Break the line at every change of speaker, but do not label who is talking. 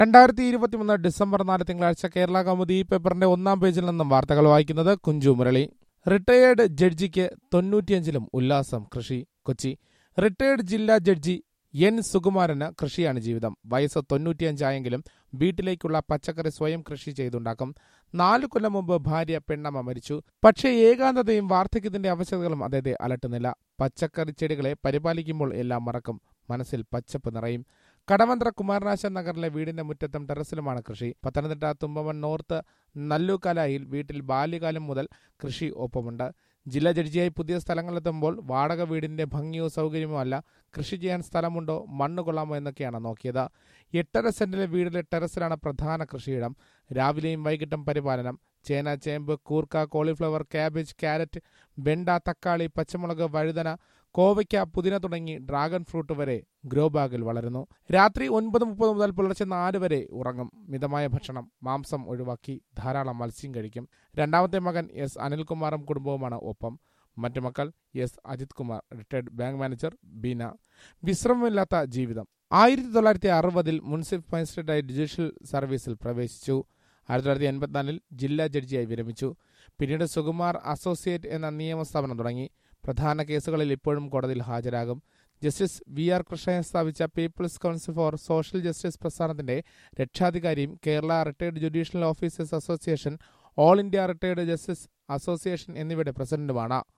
രണ്ടായിരത്തി ഇരുപത്തിമൂന്ന് ഡിസംബർ നാല് തിങ്കളാഴ്ച കേരള കൗമുദി ഈ പേപ്പറിന്റെ ഒന്നാം പേജിൽ നിന്നും വാർത്തകൾ വായിക്കുന്നത് കുഞ്ചു മുരളി റിട്ടയേർഡ് ജഡ്ജിക്ക് തൊണ്ണൂറ്റിയഞ്ചിലും ഉല്ലാസം കൃഷി കൊച്ചി റിട്ടയേർഡ് ജില്ലാ ജഡ്ജി എൻ സുകുമാരന് കൃഷിയാണ് ജീവിതം വയസ്സ് തൊണ്ണൂറ്റിയഞ്ചായെങ്കിലും വീട്ടിലേക്കുള്ള പച്ചക്കറി സ്വയം കൃഷി ചെയ്തുണ്ടാക്കും നാലു കൊല്ലം മുമ്പ് ഭാര്യ പെണ്ണമ്മ മരിച്ചു പക്ഷേ ഏകാന്തതയും വാർദ്ധക്യത്തിന്റെ അവശതകളും അദ്ദേഹത്തെ അലട്ടുന്നില്ല പച്ചക്കറി ചെടികളെ പരിപാലിക്കുമ്പോൾ എല്ലാം മറക്കും മനസ്സിൽ പച്ചപ്പ് നിറയും കടവന്ത്ര കുമാരനാശൻ നഗറിലെ വീടിന്റെ മുറ്റത്തും ടെറസിലുമാണ് കൃഷി പത്തനംതിട്ട തുമ്പമൺ നോർത്ത് നല്ലൂക്കാലായിൽ വീട്ടിൽ ബാല്യകാലം മുതൽ കൃഷി ഒപ്പമുണ്ട് ജില്ലാ ജഡ്ജിയായി പുതിയ സ്ഥലങ്ങളിലെത്തുമ്പോൾ വാടക വീടിന്റെ ഭംഗിയോ സൗകര്യമോ അല്ല കൃഷി ചെയ്യാൻ സ്ഥലമുണ്ടോ മണ്ണ് കൊള്ളാമോ എന്നൊക്കെയാണ് നോക്കിയത് എട്ടര സെന്റിലെ വീടിലെ ടെറസിലാണ് പ്രധാന കൃഷിയിടം രാവിലെയും വൈകിട്ടും പരിപാലനം ചേന ചേമ്പ് കൂർക്ക കോളിഫ്ലവർ ക്യാബേജ് ക്യാരറ്റ് വെണ്ട തക്കാളി പച്ചമുളക് വഴുതന കോവയ്ക്ക പുതിന തുടങ്ങി ഡ്രാഗൺ ഫ്രൂട്ട് വരെ ഗ്രോ ബാഗിൽ വളരുന്നു രാത്രി ഒൻപത് മുപ്പത് മുതൽ പുലർച്ചെ നാല് വരെ ഉറങ്ങും മിതമായ ഭക്ഷണം മാംസം ഒഴിവാക്കി ധാരാളം മത്സ്യം കഴിക്കും രണ്ടാമത്തെ മകൻ എസ് അനിൽകുമാറും കുടുംബവുമാണ് ഒപ്പം മറ്റു മക്കൾ S Ajith Kumar retired bank manager Beena വിശ്രമമില്ലാത്ത ജീവിതം ആയിരത്തി തൊള്ളായിരത്തി അറുപതിൽ മുൻസിഫ് മജിസ്ട്രേറ്റായി ജുഡീഷ്യൽ സർവീസിൽ പ്രവേശിച്ചു ആയിരത്തി തൊള്ളായിരത്തി എൺപത്തിനാലിൽ ജില്ലാ ജഡ്ജിയായി വിരമിച്ചു പിന്നീട് സുകുമാർ അസോസിയേറ്റ് എന്ന നിയമസ്ഥാപനം തുടങ്ങി പ്രധാന കേസുകളിൽ ഇപ്പോഴും കോടതിയിൽ ഹാജരാകും ജസ്റ്റിസ് വി ആർ കൃഷ്ണൻ സ്ഥാപിച്ച people's council for social justice പ്രസ്ഥാനത്തിന്റെ രക്ഷാധികാരിയും Kerala retired judicial officers association all India retired justice association എന്നിവയുടെ പ്രസിഡന്റുമാണ്